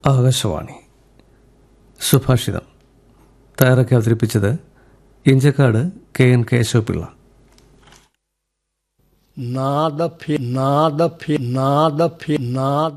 ആകാശവാണി സുഭാഷിതം തയ്യാറാക്കി അവതരിപ്പിച്ചത് ഇഞ്ചക്കാട് കെ എൻ കേശവപിള്ള നാദഭി നാദഭി നാദഭി നാദ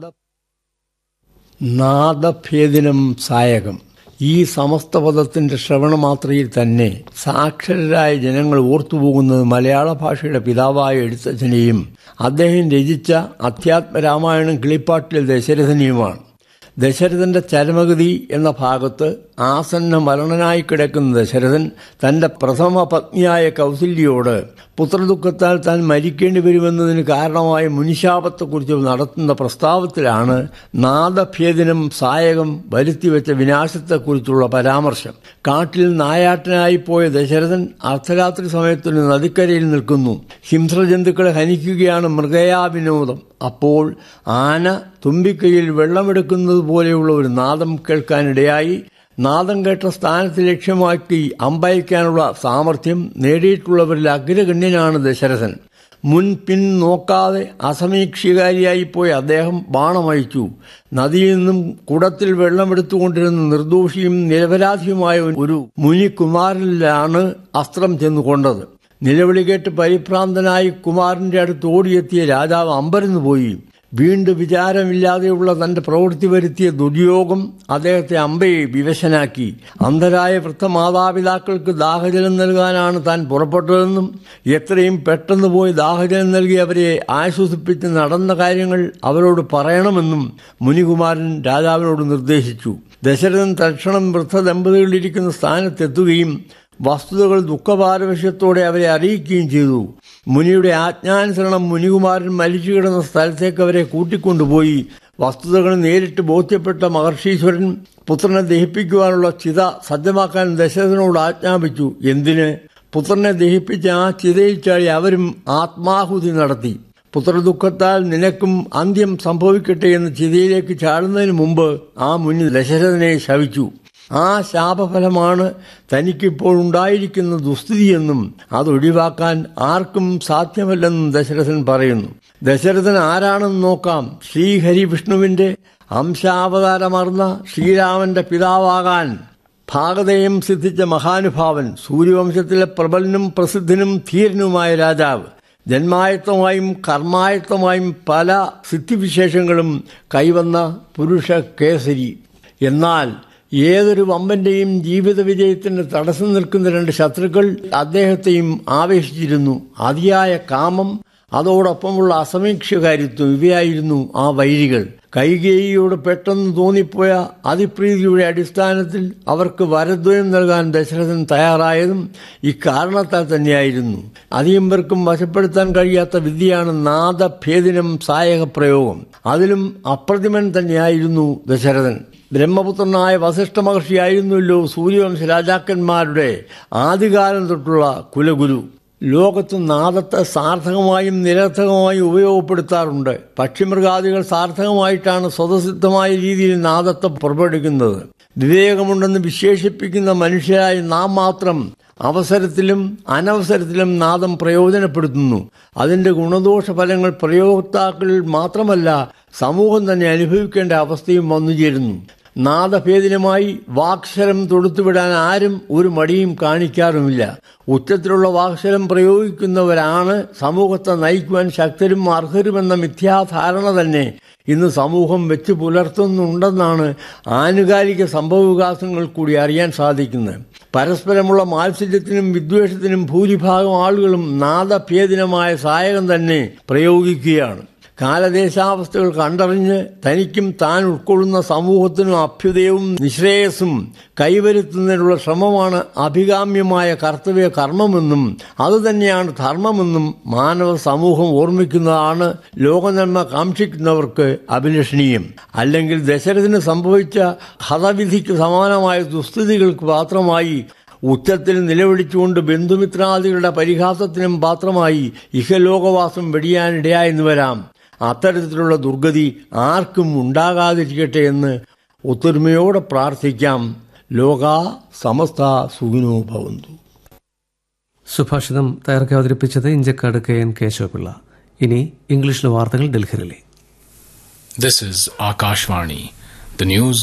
നാദഭേദിനം സായകം ഈ സമസ്ത പദത്തിന്റെ ശ്രവണമാത്രയിൽ തന്നെ സാക്ഷരരായ ജനങ്ങൾ ഓർത്തുപോകുന്നത് മലയാള ഭാഷയുടെ പിതാവായ എഴുത്തച്ഛനെയും അദ്ദേഹം രചിച്ച അധ്യാത്മരാമായണം കിളിപ്പാട്ടിലെ ദശരഥനെയുമാണ് ദശരഥന്റെ ചരമഗതി എന്ന ഭാഗത്ത് ആസന്ന മരണനായി കിടക്കുന്ന ദശരഥൻ തന്റെ പ്രഥമ പത്നിയായ കൗസല്യയോട് പുത്രദുഃഖത്താൽ താൻ മരിക്കേണ്ടി വരുമെന്നതിന് കാരണമായ മുനിശാപത്തെക്കുറിച്ച് നടത്തുന്ന പ്രസ്താവത്തിലാണ് നാദഭേദനം സായകം വരുത്തിവെച്ച വിനാശത്തെക്കുറിച്ചുള്ള പരാമർശം കാട്ടിൽ നായാട്ടനായി പോയ ദശരഥൻ അർദ്ധരാത്രി സമയത്തൊരു നദിക്കരയിൽ നിൽക്കുന്നു ഹിംസ്രജന്തുക്കളെ ഹനിക്കുകയാണ് മൃഗയാ വിനോദം അപ്പോൾ ആന തുമ്പിക്കൈയിൽ വെള്ളമെടുക്കുന്നത് പോലെയുള്ള ഒരു നാദം കേൾക്കാനിടയായി നാദം കേട്ട സ്ഥാനത്ത് ലക്ഷ്യമാക്കി അമ്പയക്കാനുള്ള സാമർഥ്യം നേടിയിട്ടുള്ളവരിൽ അഗ്രഗണ്യനാണ് ദശരഥൻ മുൻ പിൻ നോക്കാതെ അസമീക്ഷികാരിയായി പോയ അദ്ദേഹം ബാണമയച്ചു നദിയിൽ നിന്നും കുടത്തിൽ വെള്ളമെടുത്തുകൊണ്ടിരുന്ന നിർദോഷിയും നിരപരാധിയുമായ ഒരു മുനികുമാരനിലാണ് അസ്ത്രം ചെന്നു കൊണ്ടത് നിലവിളി കേട്ട് പരിഭ്രാന്തനായി കുമാരന്റെ അടുത്ത് ഓടിയെത്തിയ രാജാവ് അമ്പരന്നു പോയി വീണ്ടും വിചാരമില്ലാതെയുള്ള തന്റെ പ്രവൃത്തി വരുത്തിയ ദുര്യോഗം അദ്ദേഹത്തെ അമ്പയെ വിവശനാക്കി അന്ധരായ വൃദ്ധമാതാപിതാക്കൾക്ക് ദാഹജലം നൽകാനാണ് താൻ പുറപ്പെട്ടതെന്നും എത്രയും പെട്ടെന്ന് പോയി ദാഹജലം നൽകി അവരെ ആശ്വസിപ്പിച്ച് നടന്ന കാര്യങ്ങൾ അവരോട് പറയണമെന്നും മുനികുമാരൻ രാജാവിനോട് നിർദ്ദേശിച്ചു ദശരഥൻ തൽക്ഷണം വൃദ്ധ ദമ്പതികളിരിക്കുന്ന സ്ഥാനത്തെത്തുകയും വസ്തുതകൾ ദുഃഖപാരവശ്യത്തോടെ അവരെ അറിയിക്കുകയും ചെയ്തു മുനിയുടെ ആജ്ഞാനുസരണം മുനികുമാരൻ മരിച്ചു കിടന്ന സ്ഥലത്തേക്ക് അവരെ കൂട്ടിക്കൊണ്ടുപോയി വസ്തുതകൾ നേരിട്ട് ബോധ്യപ്പെട്ട മഹർഷീശ്വരൻ പുത്രനെ ദഹിപ്പിക്കുവാനുള്ള ചിത സജ്ജമാക്കാൻ ദശരഥനോട് ആജ്ഞാപിച്ചു എന്തിന് പുത്രനെ ദഹിപ്പിച്ച ആ ചിതയിൽ ചാടി അവരും ആത്മാഹുതി നടത്തി പുത്രദുഃഖത്താൽ നിനക്കും അന്ത്യം സംഭവിക്കട്ടെ എന്ന് ചിതയിലേക്ക് ചാടുന്നതിന് മുമ്പ് ആ മുനി ദശരഥനെ ശവിച്ചു ആ ശാപഫലമാണ് തനിക്കിപ്പോൾ ഉണ്ടായിരിക്കുന്ന ദുസ്ഥിതിയെന്നും അതൊഴിവാക്കാൻ ആർക്കും സാധ്യമല്ലെന്നും ദശരഥൻ പറയുന്നു ദശരഥൻ ആരാണെന്ന് നോക്കാം ശ്രീഹരി വിഷ്ണുവിന്റെ അംശാവതാരമർന്ന ശ്രീരാമന്റെ പിതാവാകാൻ ഭാഗതയും സിദ്ധിച്ച മഹാനുഭാവൻ സൂര്യവംശത്തിലെ പ്രബലനും പ്രസിദ്ധനും ധീരനുമായ രാജാവ് ജന്മായത്തമായും കർമായത്തമായും പല സിദ്ധിവിശേഷങ്ങളും കൈവന്ന പുരുഷ കേസരി എന്നാൽ ഏതൊരു വമ്പന്റെയും ജീവിത വിജയത്തിന് തടസ്സം നിൽക്കുന്ന രണ്ട് ശത്രുക്കൾ അദ്ദേഹത്തെയും ആവേശിച്ചിരുന്നു അതിയായ കാമം അതോടൊപ്പമുള്ള അസമീക്ഷകാരിത്വം ഇവയായിരുന്നു ആ വൈരികൾ കൈകേയിയോട് പെട്ടെന്ന് തോന്നിപ്പോയ അതിപ്രീതിയുടെ അടിസ്ഥാനത്തിൽ അവർക്ക് വരദ്വയം നൽകാൻ ദശരഥൻ തയ്യാറായതും ഇക്കാരണത്താൽ തന്നെയായിരുന്നു അധികം പേർക്കും വശപ്പെടുത്താൻ കഴിയാത്ത വിദ്യയാണ് നാദഭേദിനം സായക പ്രയോഗം അതിലും അപ്രതിമൻ തന്നെയായിരുന്നു ദശരഥൻ ബ്രഹ്മപുത്രനായ വസിഷ്ഠ മഹർഷിയായിരുന്നല്ലോ സൂര്യവംശ രാജാക്കന്മാരുടെ ആദ്യകാലം തൊട്ടുള്ള കുലഗുരു ലോകത്ത് നാദത്തെ സാർത്ഥകമായും നിരർത്ഥകമായും ഉപയോഗപ്പെടുത്താറുണ്ട് പക്ഷിമൃഗാദികൾ സാർത്ഥകമായിട്ടാണ് സ്വതസിദ്ധമായ രീതിയിൽ നാദത്തെ പുറപ്പെടുവിക്കുന്നത് വിവേകമുണ്ടെന്ന് വിശേഷിപ്പിക്കുന്ന മനുഷ്യരായ നാം മാത്രം അവസരത്തിലും അനവസരത്തിലും നാദം പ്രയോജനപ്പെടുത്തുന്നു അതിന്റെ ഗുണദോഷ ഫലങ്ങൾ പ്രയോക്താക്കളിൽ മാത്രമല്ല സമൂഹം തന്നെ അനുഭവിക്കേണ്ട അവസ്ഥയും വന്നുചേരുന്നു നാദഭേദിനമായി വാക്ശരം തൊടുത്തുവിടാൻ ആരും ഒരു മടിയും കാണിക്കാറുമില്ല ഉച്ചത്തിലുള്ള വാക്ശരം പ്രയോഗിക്കുന്നവരാണ് സമൂഹത്തെ നയിക്കുവാൻ ശക്തരും അർഹരുമെന്ന മിഥ്യാധാരണ തന്നെ ഇന്ന് സമൂഹം വെച്ച് പുലർത്തുന്നുണ്ടെന്നാണ് ആനുകാലിക സംഭവവികാസങ്ങൾ കൂടി അറിയാൻ സാധിക്കുന്നത് പരസ്പരമുള്ള മാത്സര്യത്തിനും വിദ്വേഷത്തിനും ഭൂരിഭാഗം ആളുകളും നാദഭേദിനമായ സായകം തന്നെ പ്രയോഗിക്കുകയാണ് കാലദേശാവസ്ഥകൾ കണ്ടറിഞ്ഞ് തനിക്കും താൻ ഉൾക്കൊള്ളുന്ന സമൂഹത്തിനും അഭ്യുദയവും നിശ്രേയസും കൈവരുത്തുന്നതിനുള്ള ശ്രമമാണ് അഭികാമ്യമായ കർത്തവ്യ കർമ്മമെന്നും അതുതന്നെയാണ് ധർമ്മമെന്നും മാനവ സമൂഹം ഓർമ്മിക്കുന്നതാണ് ലോകനന്മ കാക്ഷിക്കുന്നവർക്ക് അഭിലഷണീയം അല്ലെങ്കിൽ ദശരഥന് സംഭവിച്ച ഹതവിധിക്ക് സമാനമായ ദുസ്ഥിതികൾക്ക് പാത്രമായി ഉച്ചത്തിൽ നിലവിളിച്ചുകൊണ്ട് ബന്ധുമിത്രാദികളുടെ പരിഹാസത്തിനും പാത്രമായി ഇഹലോകവാസം വെടിയാനിടയായെന്ന് വരാം അത്തരത്തിലുള്ള ദുർഗതി ആർക്കും ഉണ്ടാകാതിരിക്കട്ടെ എന്ന് ഒത്തൊരുമയോടെ പ്രാർത്ഥിക്കാം ലോക സമസ്ത സുഖിനോ ഭവന്തു സുഭാഷിതം തയ്യാറാക്കി അവതരിപ്പിച്ചത് ഇഞ്ചക്കാട് കെ എൻ കേശവപിള്ള ഇനി ഇംഗ്ലീഷിലെ വാർത്തകൾ ഡൽഹിയിലെ This is Akashvani. The news